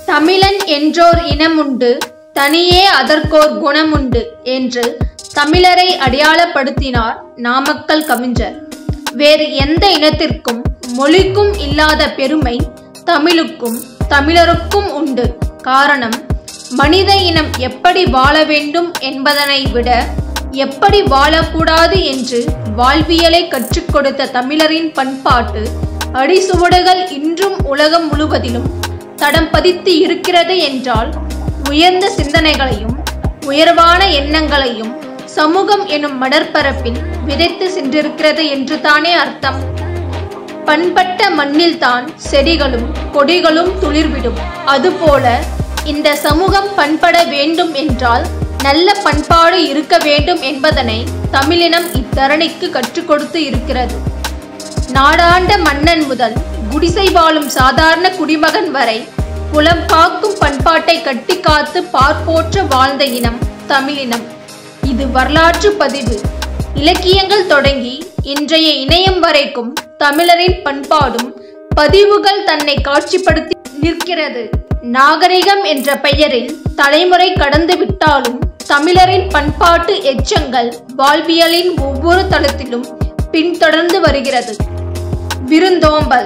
தமிழன் என்றோர் இனமுண்டு தனியே அதற்கோர் குணமுண்டு என்று தமிழரை அடையாளப்படுத்தினார் நாமக்கல் கவிஞர் வேறு எந்த இனத்திற்கும் மொழிக்கும் இல்லாத பெருமை தமிழுக்கும் தமிழருக்கும் உண்டு காரணம் மனித இனம் எப்படி வாழ வேண்டும் என்பதனை விட எப்படி வாழக்கூடாது என்று வாழ்வியலை கற்றுக் கொடுத்த தமிழரின் பண்பாட்டு அடிசுவடுகள் இன்றும் உலகம் முழுவதிலும் தடம் பதித்து இருக்கிறது என்றால் உயர்ந்த சிந்தனைகளையும் உயர்வான எண்ணங்களையும் சமூகம் எனும் மடற்பரப்பில் விதைத்து சென்றிருக்கிறது என்று தானே அர்த்தம் பண்பட்ட மண்ணில்தான் செடிகளும் கொடிகளும் துளிர்விடும் அதுபோல இந்த சமூகம் பண்பட வேண்டும் என்றால் நல்ல பண்பாடு இருக்க வேண்டும் என்பதனை தமிழினம் இத்தரணிக்கு கற்றுக் கொடுத்து இருக்கிறது நாடாண்ட மன்னன் முதல் குடிசை வாழும் சாதாரண குடிமகன் வரை குலம் காக்கும் பண்பாட்டை கட்டி காத்து பார்ப்போற்ற வாழ்ந்த இனம் தமிழினம் இது வரலாற்று பதிவு இலக்கியங்கள் தொடங்கி இன்றைய இணையம் வரைக்கும் தமிழரின் பண்பாடும் பதிவுகள் தன்னை காட்சிப்படுத்தி நிற்கிறது நாகரிகம் என்ற பெயரில் தலைமுறை கடந்து விட்டாலும் தமிழரின் பண்பாட்டு எச்சங்கள் வாழ்வியலின் ஒவ்வொரு தளத்திலும் பின்தொடர்ந்து வருகிறது விருந்தோம்பல்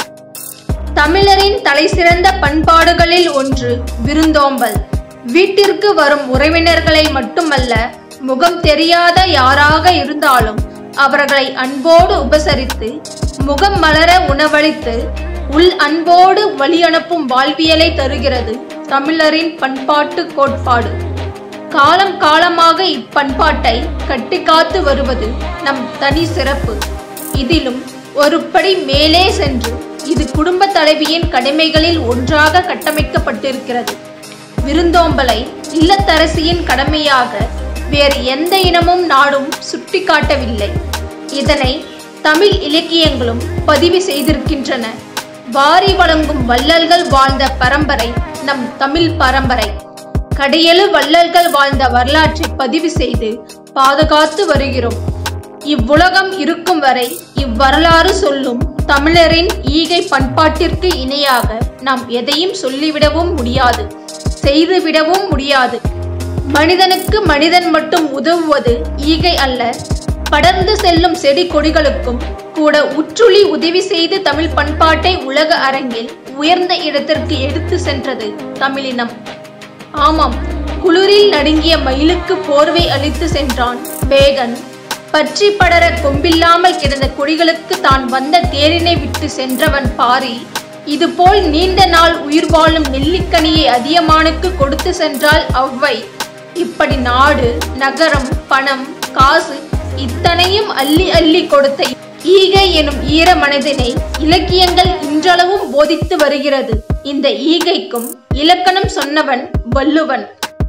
தமிழரின் தலைசிறந்த பண்பாடுகளில் ஒன்று விருந்தோம்பல் வீட்டிற்கு வரும் உறவினர்களை மட்டுமல்ல முகம் தெரியாத யாராக இருந்தாலும் அவர்களை அன்போடு உபசரித்து முகம் மலர உணவளித்து உள் அன்போடு வழியனுப்பும் வாழ்வியலை தருகிறது தமிழரின் பண்பாட்டு கோட்பாடு காலம் காலமாக இப்பண்பாட்டை கட்டிக்காத்து வருவது நம் தனி சிறப்பு இதிலும் ஒரு படி மேலே சென்று இது குடும்ப தலைவியின் கடமைகளில் ஒன்றாக கட்டமைக்கப்பட்டிருக்கிறது விருந்தோம்பலை இல்லத்தரசியின் கடமையாக வேறு எந்த இனமும் நாடும் சுட்டிக்காட்டவில்லை இதனை தமிழ் இலக்கியங்களும் பதிவு செய்திருக்கின்றன வாரி வழங்கும் வள்ளல்கள் வாழ்ந்த பரம்பரை நம் தமிழ் பரம்பரை கடையெழு வள்ளல்கள் வாழ்ந்த வரலாற்றை பதிவு செய்து பாதுகாத்து வருகிறோம் இவ்வுலகம் இருக்கும் வரை இவ்வரலாறு சொல்லும் தமிழரின் ஈகை பண்பாட்டிற்கு இணையாக நாம் எதையும் சொல்லிவிடவும் முடியாது செய்துவிடவும் முடியாது மனிதனுக்கு மனிதன் மட்டும் உதவுவது ஈகை அல்ல படர்ந்து செல்லும் செடி கொடிகளுக்கும் கூட உற்றுளி உதவி செய்து தமிழ் பண்பாட்டை உலக அரங்கில் உயர்ந்த இடத்திற்கு எடுத்து சென்றது தமிழினம் ஆமாம் குளிரில் நடுங்கிய மயிலுக்கு போர்வை அளித்து சென்றான் வேகன் பற்றி படர கொம்பில்லாமல் கிடந்த கொடிகளுக்கு தான் வந்த தேரினை விட்டு சென்றவன் பாரி இதுபோல் நீண்ட நாள் உயிர் வாழும் நெல்லிக்கனியை அதியமானுக்கு கொடுத்து சென்றால் அவ்வை இப்படி நாடு நகரம் பணம் காசு இத்தனையும் அள்ளி அள்ளி கொடுத்த ஈகை எனும் ஈர மனதினை இலக்கியங்கள் இன்றளவும் போதித்து வருகிறது இந்த ஈகைக்கும் இலக்கணம் சொன்னவன் வள்ளுவன்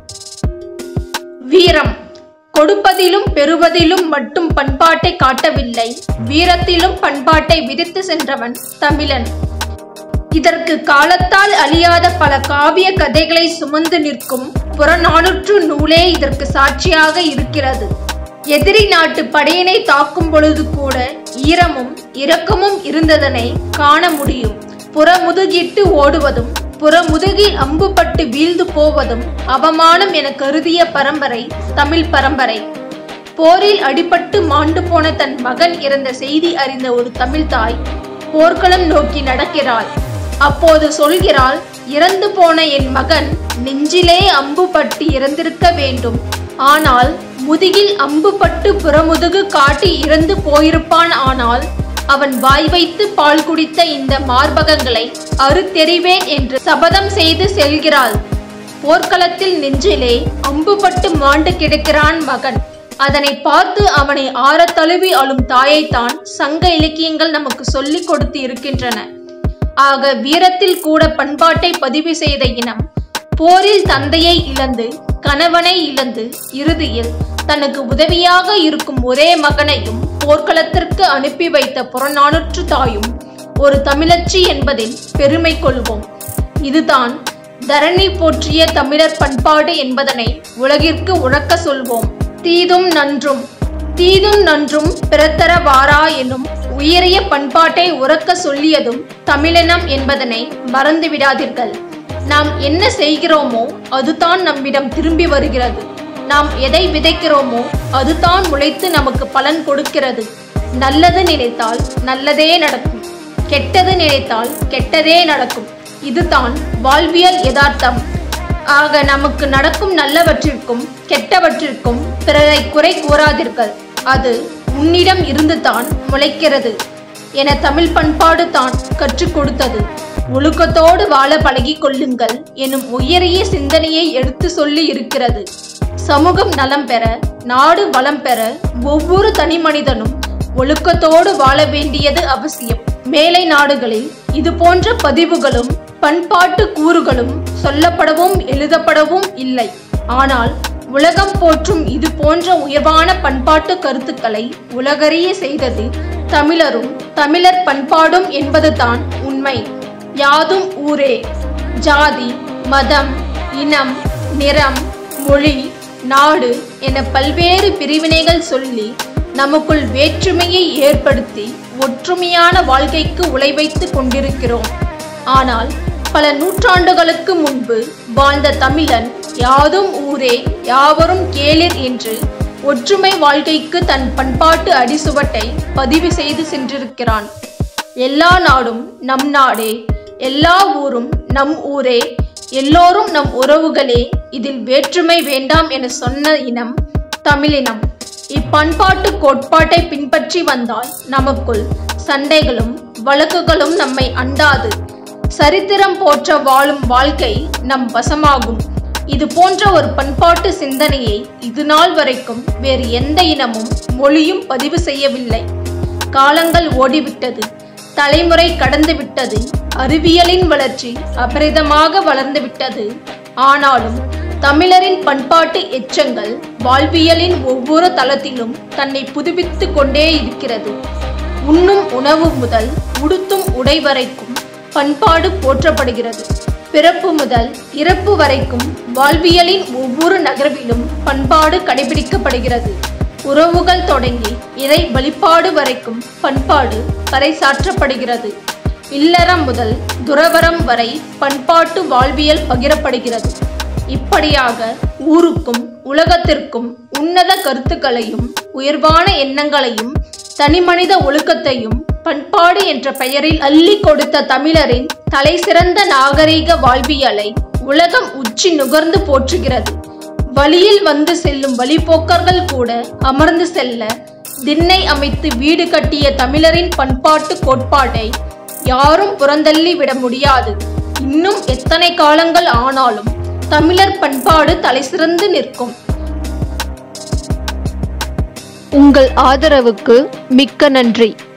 வீரம் கொடுப்பதிலும் பெறுவதிலும் மட்டும் பண்பாட்டை காட்டவில்லை வீரத்திலும் பண்பாட்டை விதித்து சென்றவன் தமிழன் இதற்கு காலத்தால் அழியாத பல காவிய கதைகளை சுமந்து நிற்கும் புறநானூற்று நூலே இதற்கு சாட்சியாக இருக்கிறது எதிரி நாட்டு படையினை தாக்கும் பொழுது கூட ஈரமும் இரக்கமும் இருந்ததனை காண முடியும் புறமுதுகிட்டு ஓடுவதும் புறமுதுகில் அம்புபட்டு வீழ்ந்து போவதும் அவமானம் என கருதிய பரம்பரை தமிழ் பரம்பரை போரில் அடிபட்டு மாண்டு போன தன் மகன் இறந்த செய்தி அறிந்த ஒரு தமிழ் தாய் போர்க்களம் நோக்கி நடக்கிறாள் அப்போது சொல்கிறாள் இறந்து போன என் மகன் நெஞ்சிலே அம்பு பட்டு இறந்திருக்க வேண்டும் ஆனால் முதுகில் அம்பு பட்டு புறமுதுகு காட்டி இறந்து போயிருப்பான் ஆனால் அவன் வாய் வைத்து பால் குடித்த இந்த மார்பகங்களை அறுத்தெறிவேன் என்று சபதம் செய்து செல்கிறாள் போர்க்களத்தில் நெஞ்சிலே அம்புபட்டு மாண்டு கிடக்கிறான் மகன் அதனை பார்த்து அவனை ஆற தழுவி அழும் தாயைத்தான் சங்க இலக்கியங்கள் நமக்கு சொல்லிக் கொடுத்து இருக்கின்றன ஆக வீரத்தில் கூட பண்பாட்டை பதிவு செய்த இனம் போரில் தந்தையை இழந்து கணவனை இழந்து இறுதியில் தனக்கு உதவியாக இருக்கும் ஒரே மகனையும் போர்க்களத்திற்கு அனுப்பி வைத்த புறநானூற்று தாயும் ஒரு தமிழச்சி என்பதில் பெருமை கொள்வோம் இதுதான் தரணி போற்றிய தமிழர் பண்பாடு என்பதனை உலகிற்கு உழக்க சொல்வோம் தீதும் நன்றும் தீதும் நன்றும் பிறத்தர வாரா எனும் உயரிய பண்பாட்டை உறக்க சொல்லியதும் தமிழினம் என்பதனை மறந்துவிடாதீர்கள் நாம் என்ன செய்கிறோமோ அதுதான் நம்மிடம் திரும்பி வருகிறது நாம் எதை விதைக்கிறோமோ அதுதான் முளைத்து நமக்கு பலன் கொடுக்கிறது நல்லது நினைத்தால் நல்லதே நடக்கும் கெட்டது நினைத்தால் கெட்டதே நடக்கும் இதுதான் வாழ்வியல் யதார்த்தம் ஆக நமக்கு நடக்கும் நல்லவற்றிற்கும் கெட்டவற்றிற்கும் பிறரை குறை கூறாதீர்கள் அது உன்னிடம் இருந்து தான் முளைக்கிறது என தமிழ் பண்பாடு தான் கற்றுக் கொடுத்தது ஒழுக்கத்தோடு வாழ பழகிக் கொள்ளுங்கள் எனும் உயரிய சிந்தனையை எடுத்து சொல்லி இருக்கிறது சமூகம் நலம் பெற நாடு வளம் பெற ஒவ்வொரு தனி மனிதனும் ஒழுக்கத்தோடு வாழ வேண்டியது அவசியம் மேலை நாடுகளில் இது போன்ற பதிவுகளும் பண்பாட்டு கூறுகளும் சொல்லப்படவும் எழுதப்படவும் இல்லை ஆனால் உலகம் போற்றும் இது போன்ற உயர்வான பண்பாட்டு கருத்துக்களை உலகறிய செய்தது தமிழரும் தமிழர் பண்பாடும் என்பதுதான் உண்மை யாதும் ஊரே ஜாதி மதம் இனம் நிறம் மொழி நாடு என பல்வேறு பிரிவினைகள் சொல்லி நமக்குள் வேற்றுமையை ஏற்படுத்தி ஒற்றுமையான வாழ்க்கைக்கு உழைவைத்து கொண்டிருக்கிறோம் ஆனால் பல நூற்றாண்டுகளுக்கு முன்பு வாழ்ந்த தமிழன் யாதும் ஊரே யாவரும் கேளிர் என்று ஒற்றுமை வாழ்க்கைக்கு தன் பண்பாட்டு அடிசுவட்டை பதிவு செய்து சென்றிருக்கிறான் எல்லா நாடும் நம் நாடே எல்லா ஊரும் நம் ஊரே எல்லோரும் நம் உறவுகளே இதில் வேற்றுமை வேண்டாம் என சொன்ன இனம் தமிழினம் இப்பண்பாட்டு கோட்பாட்டை பின்பற்றி வந்தால் நமக்குள் சண்டைகளும் வழக்குகளும் நம்மை அண்டாது சரித்திரம் போற்ற வாழும் வாழ்க்கை நம் வசமாகும் இது போன்ற ஒரு பண்பாட்டு சிந்தனையை இது நாள் வரைக்கும் வேறு எந்த இனமும் மொழியும் பதிவு செய்யவில்லை காலங்கள் ஓடிவிட்டது தலைமுறை கடந்து விட்டது அறிவியலின் வளர்ச்சி அபரிதமாக வளர்ந்து விட்டது ஆனாலும் தமிழரின் பண்பாட்டு எச்சங்கள் வாழ்வியலின் ஒவ்வொரு தளத்திலும் தன்னை புதுப்பித்துக் கொண்டே இருக்கிறது உண்ணும் உணவு முதல் உடுத்தும் உடை வரைக்கும் பண்பாடு போற்றப்படுகிறது பிறப்பு முதல் இறப்பு வரைக்கும் வாழ்வியலின் ஒவ்வொரு நகர்விலும் பண்பாடு கடைபிடிக்கப்படுகிறது உறவுகள் தொடங்கி இறை வழிபாடு வரைக்கும் பண்பாடு பறைசாற்றப்படுகிறது இல்லறம் முதல் துறவரம் வரை பண்பாட்டு வாழ்வியல் பகிரப்படுகிறது இப்படியாக ஊருக்கும் உலகத்திற்கும் உன்னத கருத்துக்களையும் உயர்வான எண்ணங்களையும் தனிமனித ஒழுக்கத்தையும் பண்பாடு என்ற பெயரில் அள்ளி கொடுத்த தமிழரின் தலை சிறந்த நாகரீக வாழ்வியலை உலகம் உச்சி நுகர்ந்து போற்றுகிறது வழியில் வந்து செல்லும் வழிபோக்கர்கள் கூட அமர்ந்து செல்ல திண்ணை அமைத்து வீடு கட்டிய தமிழரின் பண்பாட்டு கோட்பாட்டை யாரும் புறந்தள்ளி விட முடியாது இன்னும் எத்தனை காலங்கள் ஆனாலும் தமிழர் பண்பாடு தலைசிறந்து நிற்கும் உங்கள் ஆதரவுக்கு மிக்க நன்றி